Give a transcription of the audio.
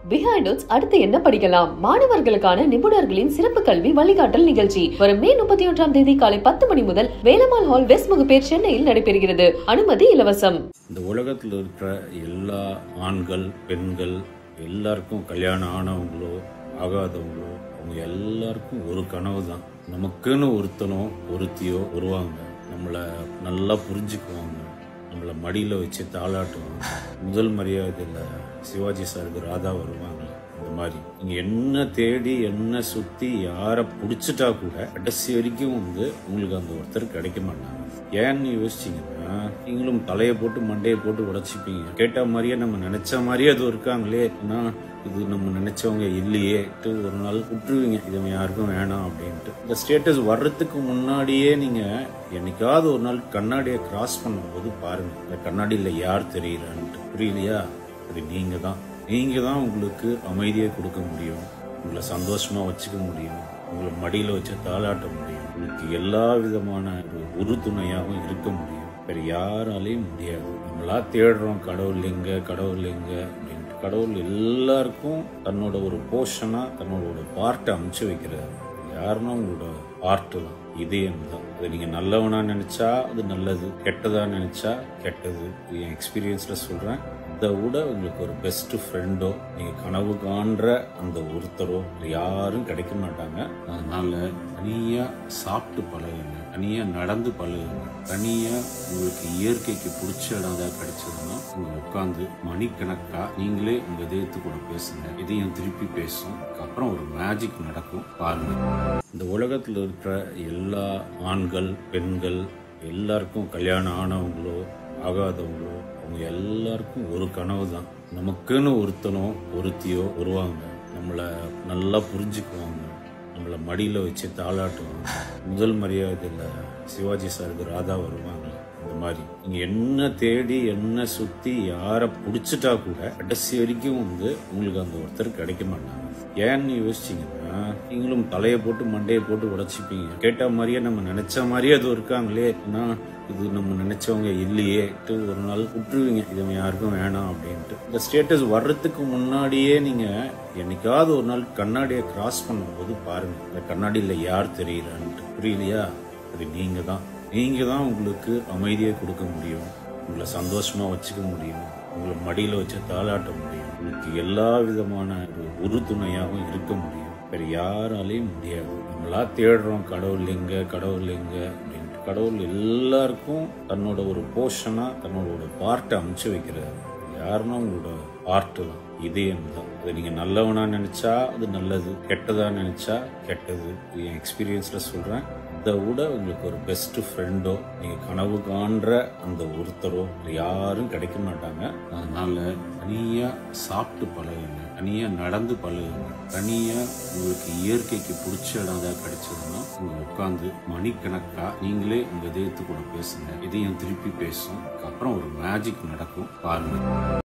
behind notes அடுத்து என்ன படிக்கலாம் மாணவர்களுக்கான நிபுணர்களின் சிறப்பு கல்வி வழிகாட்டல் நிகழ்ச்சி வரும் மே முப்பத்தி ஒன்றாம் தேதி காலை பத்து மணி முதல் வேலம்மாள் ஹால் வெஸ்ட் முகப்பேர் சென்னையில் நடைபெறுகிறது அனுமதி இலவசம் இந்த உலகத்தில் இருக்கிற எல்லா ஆண்கள் பெண்கள் எல்லாருக்கும் கல்யாணம் ஆனவங்களோ ஆகாதவங்களோ அவங்க எல்லாருக்கும் ஒரு கனவு தான் நமக்குன்னு ஒருத்தனோ ஒருத்தியோ வருவாங்க நம்மளை நல்லா புரிஞ்சுக்குவாங்க நம்மளை மடியில் வச்சு தாளாட்டுவாங்க முதல் மரியாதையில் சிவாஜி சாருக்கு ராதா வருவாங்க இந்த மாதிரி நீங்க என்ன தேடி என்ன சுத்தி யாரை பிடிச்சிட்டா கூட கடைசி வரைக்கும் வந்து உங்களுக்கு அந்த ஒருத்தர் கிடைக்க மாட்டாங்க ஏன்னு யோசிச்சீங்கன்னா நீங்களும் தலையை போட்டு மண்டையை போட்டு உடைச்சிப்பீங்க கேட்ட மாதிரியே நம்ம நினைச்ச மாதிரியே அது இருக்காங்களே ஆனா இது நம்ம நினைச்சவங்க இல்லையே ஒரு நாள் விட்டுருவீங்க இது யாருக்கும் வேணாம் அப்படின்ட்டு இந்த ஸ்டேட்டஸ் வர்றதுக்கு முன்னாடியே நீங்க என்னைக்காவது ஒரு நாள் கண்ணாடியை கிராஸ் பண்ணும்போது பாருங்க இந்த கண்ணாடியில யார் தெரியறான்ட்டு புரியலையா அது நீங்க தான் நீங்க தான் உங்களுக்கு அமைதியை கொடுக்க முடியும் உங்களை சந்தோஷமா வச்சுக்க முடியும் உங்களை மடியில வச்சு தாளாட்ட முடியும் உங்களுக்கு எல்லா விதமான ஒரு உறுதுணையாகவும் இருக்க முடியும் வேற யாராலையும் முடியாது நம்மளா தேடுறோம் கடவுள் எங்க கடவுள் எங்க அப்படின்ட்டு கடவுள் எல்லாருக்கும் தன்னோட ஒரு போர்ஷனா தன்னோட ஒரு பார்ட்டை அமைச்சு வைக்கிறாரு யாருன்னா உங்களோட பார்ட்டு தான் இதயம் தான் அதை நீங்க நல்லவனா நினைச்சா அது நல்லது கெட்டதா நினைச்சா கெட்டது இது என் எக்ஸ்பீரியன்ஸ்ல சொல்றேன் இதை விட உங்களுக்கு ஒரு பெஸ்ட் ஃப்ரெண்டோ நீங்க கனவு காண்ற அந்த ஒருத்தரோ யாரும் கிடைக்க மாட்டாங்க அதனால தனியா சாப்பிட்டு பழகுங்க தனியா நடந்து பழகுங்க தனியா உங்களுக்கு இயற்கைக்கு பிடிச்ச இடம் ஏதாவது கிடைச்சதுன்னா உங்க உட்காந்து மணிக்கணக்கா நீங்களே உங்க இதயத்து கூட பேசுங்க இதையும் திருப்பி பேசும் அப்புறம் ஒரு மேஜிக் நடக்கும் பாருங்க இந்த உலகத்தில் இருக்கிற எல்லா ஆண்கள் பெண்கள் எல்லாருக்கும் கல்யாணம் ஆனவங்களோ ஆகாதவங்களோ அவங்க எல்லாருக்கும் ஒரு கனவு தான் நமக்குன்னு ஒருத்தனோ ஒருத்தியோ வருவாங்க நம்மளை நல்லா புரிஞ்சுக்குவாங்க நம்மளை மடியில் வச்சு தாளாட்டுவாங்க முதல் மரியாதையில் சிவாஜி சாருக்கு ராதா வருவாங்க இந்த மாதிரி நீங்க என்ன தேடி என்ன சுத்தி யாரை பிடிச்சிட்டா கூட கடைசி வரைக்கும் வந்து உங்களுக்கு அந்த ஒருத்தர் கிடைக்க மாட்டாங்க ஏன்னு யோசிச்சீங்கன்னா நீங்களும் தலையை போட்டு மண்டையை போட்டு உடைச்சிப்பீங்க கேட்ட மாதிரியே நம்ம நினைச்ச மாதிரியே அது இருக்காங்களே ஆனா இது நம்ம நினைச்சவங்க இல்லையே ஒரு நாள் விட்டுருவீங்க இது யாருக்கும் வேணாம் அப்படின்ட்டு இந்த ஸ்டேட்டஸ் வர்றதுக்கு முன்னாடியே நீங்க என்னைக்காவது ஒரு நாள் கண்ணாடியை கிராஸ் பண்ணும்போது பாருங்க இந்த கண்ணாடியில யார் தெரியறான்ட்டு புரியலையா அது நீங்க தான் நீங்க தான் உங்களுக்கு அமைதியை கொடுக்க முடியும் உங்களை சந்தோஷமா வச்சுக்க முடியும் உங்களை மடியில வச்சு தாளாட்ட முடியும் உங்களுக்கு எல்லா விதமான ஒரு உறுதுணையாகவும் இருக்க முடியும் வேற யாராலையும் முடியாது நம்மளா தேடுறோம் கடவுள் எங்க கடவுள் எங்க அப்படின்ட்டு கடவுள் எல்லாருக்கும் தன்னோட ஒரு போர்ஷனா தன்னோட ஒரு பார்ட்டை அமைச்சு வைக்கிறாரு யாருன்னா உங்களோட பார்ட்டு தான் இதயம் தான் அதை நீங்க நல்லவனா நினைச்சா அது நல்லது கெட்டதா நினைச்சா கெட்டது இது என் எக்ஸ்பீரியன்ஸ்ல சொல்றேன் இதை விட உங்களுக்கு ஒரு பெஸ்ட் ஃப்ரெண்டோ நீங்க கனவு காண்ற அந்த ஒருத்தரோ யாரும் கிடைக்க மாட்டாங்க அதனால தனியா சாப்பிட்டு பழகுங்க தனியா நடந்து பழகுங்க தனியா உங்களுக்கு இயற்கைக்கு பிடிச்ச இடம் ஏதாவது கிடைச்சதுன்னா உங்க உட்காந்து மணிக்கணக்கா நீங்களே உங்க இதயத்து கூட பேசுங்க இதையும் திருப்பி பேசும் அப்புறம் ஒரு மேஜிக் நடக்கும் பாருங்க